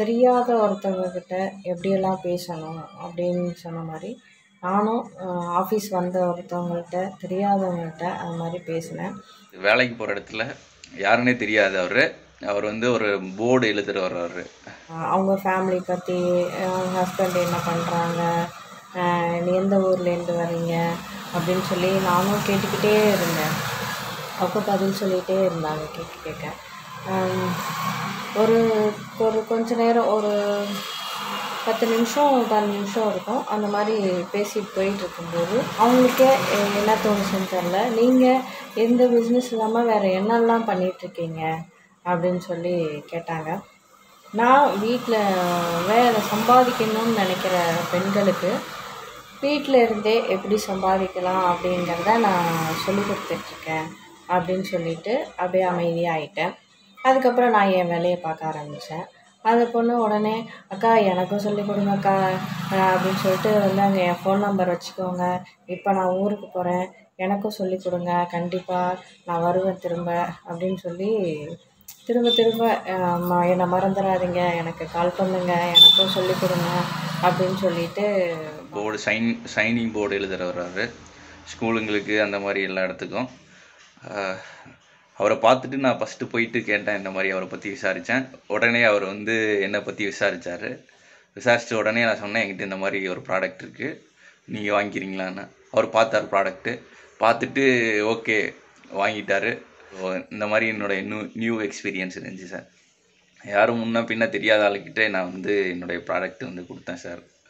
தெரியாத ஒருத்தவங்க கிட்ட எப்படியெல்லாம் பேசணும் அப்படின்னு சொன்ன மாதிரி நானும் ஆஃபீஸ் வந்த ஒருத்தவங்கள்ட்ட தெரியாதவங்கள்ட்ட அது மாதிரி பேசினேன் வேலைக்கு போகிற இடத்துல யாருன்னே தெரியாது அவர் அவர் வந்து ஒரு போர்டு எழுதுறவர் அவர் ஆஹ் அவங்க ஃபேமிலி பற்றி அவங்க ஹஸ்பண்ட் என்ன பண்ணுறாங்க எந்த ஊர்லேருந்து வரீங்க அப்படின்னு சொல்லி நானும் கேட்டுக்கிட்டே இருந்தேன் அவங்க பதில் சொல்லிகிட்டே இருந்தாங்க கேட்க கேட்க ஆம், ஒரு ஒரு கொஞ்ச நேரம் ஒரு பத்து நிமிஷம் பதினஞ்சு நிமிஷம் இருக்கும் அந்த மாதிரி பேசிட்டு போயிட்டு இருக்கும்போது அவங்களுக்கே அஹ், என்ன தோணுச்சுன்னு தெரில நீங்கள் எந்த பிஸ்னஸ் இல்லாமல் வேறு என்னெல்லாம் பண்ணிகிட்ருக்கீங்க அப்படின்னு சொல்லி கேட்டாங்க நான் வீட்டில் வேலை சம்பாதிக்கணும்னு நினைக்கிற பெண்களுக்கு வீட்டில் இருந்தே எப்படி சம்பாதிக்கலாம் அப்படிங்கிறத நான் சொல்லி கொடுத்துட்ருக்கேன் அப்படின்னு சொல்லிட்டு அப்படியே அமைதியாகிட்டேன் அதுக்கப்புறம் நான் என் வேலையை பார்க்க ஆரம்பித்தேன் அந்த பொண்ணு உடனே அக்கா எனக்கும் சொல்லி கொடுங்க அக்கா அஹ் அப்படின்னு சொல்லிட்டு வந்து அங்கே என் ஃபோன் நம்பர் வச்சுக்கோங்க இப்போ நான் ஊருக்கு போகிறேன் எனக்கும் சொல்லி கொடுங்க கண்டிப்பாக நான் வருவேன் திரும்ப அப்படின்னு சொல்லி திரும்ப திரும்ப அஹ், ம- என்னை மறந்துடாதீங்க எனக்கு கால் பண்ணுங்க எனக்கும் சொல்லி கொடுங்க அப்படின்னு சொல்லிட்டு போர்டு சைன் சைனிங் போர்டு எழுதுறவர் அவர் ஸ்கூலுங்களுக்கு அந்த மாதிரி எல்லா இடத்துக்கும் ஆஹ், அவரை பார்த்துட்டு நான் ஃபஸ்ட்டு போயிட்டு கேட்டேன் இந்த மாதிரி அவரை பற்றி விசாரித்தேன் உடனே அவர் வந்து என்னை பற்றி விசாரித்தார் விசாரித்த உடனே நான் சொன்னேன் என்கிட்ட இந்த மாதிரி ஒரு ப்ராடக்ட் இருக்குது நீங்கள் வாங்கிக்கிறீங்களான்னு அவர் பார்த்தார் ப்ராடக்ட்டு பார்த்துட்டு ஓகே வாங்கிட்டாரு ஓ, இந்த மாதிரி என்னோட நியூ நியூ எக்ஸ்பீரியன்ஸ் இருந்துச்சு சார் யாரும் முன்ன பின்ன தெரியாத ஆளுக்கிட்ட நான் வந்து என்னுடைய ப்ராடக்ட் வந்து கொடுத்தேன் சார்